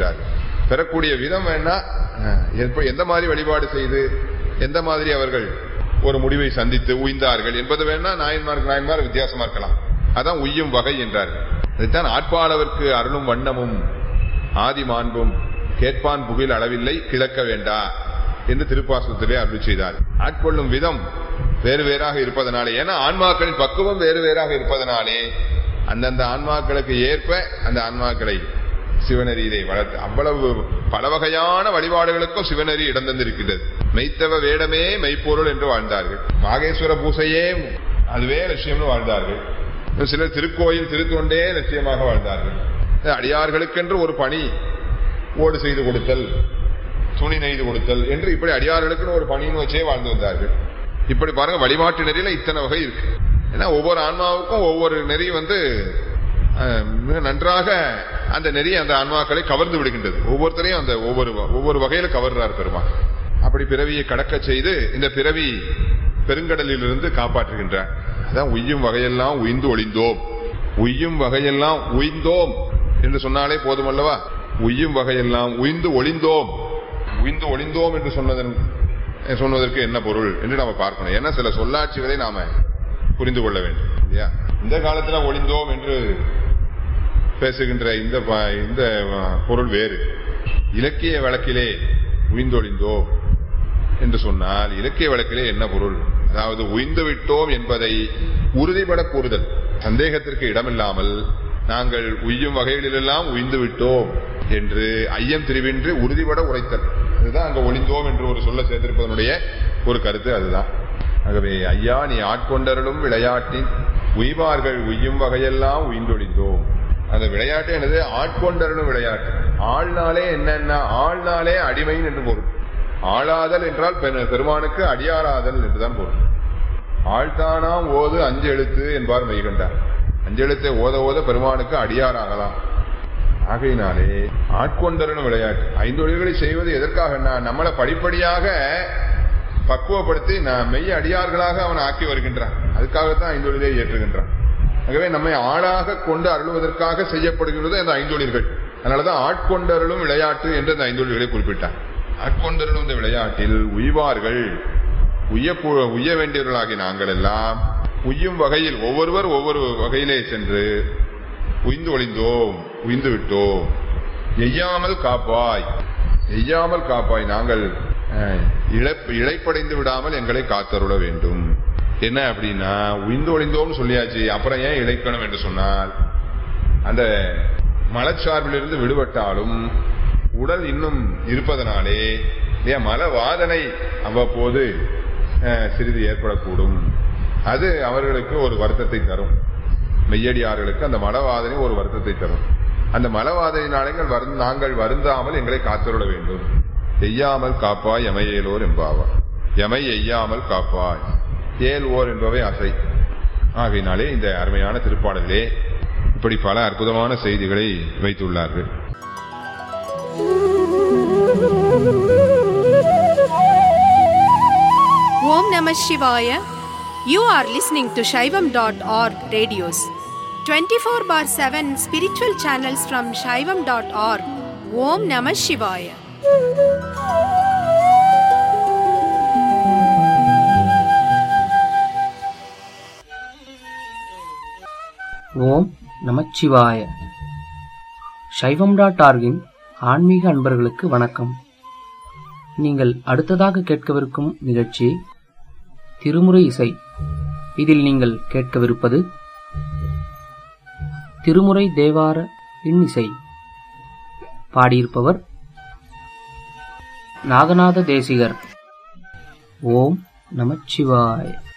பெறுகின்றார் பெறக்கூடிய விதம் வேணா அஹ், எப்ப- எந்த மாதிரி வழிபாடு செய்து எந்த மாதிரி அவர்கள் ஒரு முடிவை சந்தித்து உய்ந்தார்கள் என்பது வேணா நாயன்மார்க்கு நாயன்மார் வித்தியாசமா இருக்கலாம் அதான் உய்யும் வகை என்றார்கள் அதுதான் ஆட்பாளவர்க்கு அருளும் வண்ணமும் ஆதி மாண்பும் கேட்பான் புகில் அளவில்லை கிழக்க வேண்டா என்று திருப்பாசனத்திலே அருள் செய்தார் ஆட்கொள்ளும் விதம் வேறு வேறாக இருப்பதனாலே ஏன்னா ஆன்மாக்களின் பக்குவம் வேறு வேறாக இருப்பதனாலே அந்தந்த ஆன்மாக்களுக்கு ஏற்ப அந்த ஆன்மாக்களை சிவநெறியிலே வளர்த்து அவ்வளவு பல வகையான வழிபாடுகளுக்கும் சிவநெறி இடம் தந்திருக்கின்றது மெய்த்தவ வேடமே மெய்ப்பொருள் என்று வாழ்ந்தார்கள் மாகேஸ்வர பூசையே அதுவே லட்சியம்னு வாழ்ந்தார்கள் இன்னும் சிலர் திருக்கோயில் திருத்தொண்டே லட்சியமாக வாழ்ந்தார்கள் அடியார்களுக்கென்று ஒரு பணி ஓடு செய்து கொடுத்தல் துணி நெய்து கொடுத்தல் என்று இப்படி அடியார்களுக்குன்னு ஒரு பணின்னு வச்சே வாழ்ந்து வந்தார்கள் இப்படி பாருங்க வழிபாட்டு நெறியில இத்தனை வகை இருக்கு ஏன்னா ஒவ்வொரு ஆன்மாவுக்கும் ஒவ்வொரு நெறி வந்து அஹ், மிக நன்றாக அந்த நெறி அந்த ஆன்மாக்களை கவர்ந்து விடுகின்றது ஒவ்வொருத்தரையும் அந்த ஒவ்வொரு ஒவ்வொரு வகையில கவர்றார் பெருமாள் அப்படி பிறவியை கடக்க செய்து இந்த பிறவி பெருங்கடலிலிருந்து காப்பாற்றுகின்றார் அதான் உய்யும் வகையெல்லாம் உய்ந்து ஒளிந்தோம் உய்யும் வகையெல்லாம் உய்ந்தோம் என்று சொன்னாலே போதுமல்லவா உய்யும் வகையெல்லாம் உய்ந்து ஒளிந்தோம் உய்ந்து ஒளிந்தோம் என்று சொன்னதன் சொன்னதற்கு என்ன பொருள் என்று நாம பார்க்கணும் ஏன்னா சில சொல்லாட்சிகளை நாம புரிந்து கொள்ள வேண்டும் இல்லையா இந்த காலத்துல ஒளிந்தோம் என்று பேசுகின்ற இந்த ப- இந்த அஹ், பொருள் வேறு இலக்கிய வழக்கிலே உய்ந்தொழிந்தோம் என்று சொன்னால் இலக்கிய வழக்கிலே என்ன பொருள் அதாவது உய்ந்து விட்டோம் என்பதை உறுதிபட கூறுதல் சந்தேகத்திற்கு இடமில்லாமல் நாங்கள் உய்யும் வகைகளிலெல்லாம் உய்ந்து விட்டோம் என்று ஐயம் திரிவின்றி உறுதிபட உரைத்தல் அதுதான் அங்க ஒளிந்தோம் என்று ஒரு சொல்ல சேர்த்திருப்பதனுடைய ஒரு கருத்து அதுதான் ஆகவே ஐயா நீ ஆட்கொண்டருளும் விளையாட்டின் உய்வார்கள் உய்யும் வகையெல்லாம் உய்ந்தொழிந்தோம் அந்த விளையாட்டு என்னது ஆட்கொண்டருளும் விளையாட்டு ஆள்னாலே என்னென்ன ஆள்னாலே அடிமைன்னு என்று பொருள் ஆளாதல் என்றால் பெரு- பெருமானுக்கு அடியாராதல் என்றுதான் பொருள் ஆழ்த்தானாம் ஓது அஞ்சு எழுத்து என்பார் மெய்கண்டார் அஞ்சு எழுத்தை ஓத ஓத பெருமானுக்கு அடியாராகலாம் ஆகையினாலே ஆட்கொண்டரணும் விளையாட்டு ஐந்தொழில்களை செய்வது எதற்காக நம்மளை படிப்படியாக பக்குவப்படுத்தி நான் மெய் அடியார்களாக அவன் ஆக்கி வருகின்றான் அதுக்காகத்தான் ஐந்தொழிலை ஏற்றுகின்றான் ஆகவே நம்மை ஆளாக கொண்டு அருளுவதற்காக செய்யப்படுகிறது அந்த ஐந்தொழில்கள் அதனாலதான் ஆட்கொண்டருளும் விளையாட்டு என்று அந்த ஐந்தொழில்களை குறிப்பிட்டார் ஆட்கொண்டருளும் இந்த விளையாட்டில் உய்வார்கள் உய்ய உய்ய வேண்டியவர்களாகி நாங்கள் எல்லாம் உய்யும் வகையில் ஒவ்வொருவர் ஒவ்வொரு வகையிலே சென்று உய்ந்து ஒளிந்தோம் உய்ந்து விட்டோம் எய்யாமல் காப்பாய் எய்யாமல் காப்பாய் நாங்கள் அஹ், இழப்- இழைப்படைந்து விடாமல் எங்களை காத்தருள வேண்டும் என்ன அப்படின்னா உய்ந்து ஒளிந்தோம்னு சொல்லியாச்சு அப்புறம் ஏன் இழைக்கணும் என்று சொன்னால் அந்த மலச்சார்பிலிருந்து விடுபட்டாலும் உடல் இன்னும் இருப்பதனாலே இல்லையா மல வாதனை அவ்வப்போது அஹ், சிறிது ஏற்படக்கூடும் அது அவர்களுக்கு ஒரு வருத்தத்தை தரும் மெய்யடியார்களுக்கு அந்த மலவாதனை ஒரு வருத்தத்தை தரும் அந்த மலவாதனையினாலே வரு- நாங்கள் வருந்தாமல் எங்களை காத்தருள வேண்டும் எய்யாமல் காப்பாய் எமையேலோர் என்பாவா எமை எய்யாமல் காப்பாய் ஏல் ஓர் என்பவை அசை ஆகையினாலே இந்த அருமையான திருப்பாடலிலே இப்படி பல அற்புதமான செய்திகளை வைத்துள்ளார்கள் Om Namah Shivaya. You are listening to Shaivam.org radios. 24 bar 7 spiritual channels from Shaivam.org. Om Namah Shivaya. ஓம் நமச்சிவாய சைவம் டாட் ஆர்கின் ஆன்மீக அன்பர்களுக்கு வணக்கம் நீங்கள் அடுத்ததாக கேட்கவிருக்கும் நிகழ்ச்சி திருமுறை இசை இதில் நீங்கள் கேட்கவிருப்பது திருமுறை தேவார இன்னிசை பாடியிருப்பவர் நாகநாத தேசிகர் ஓம் நமச்சிவாய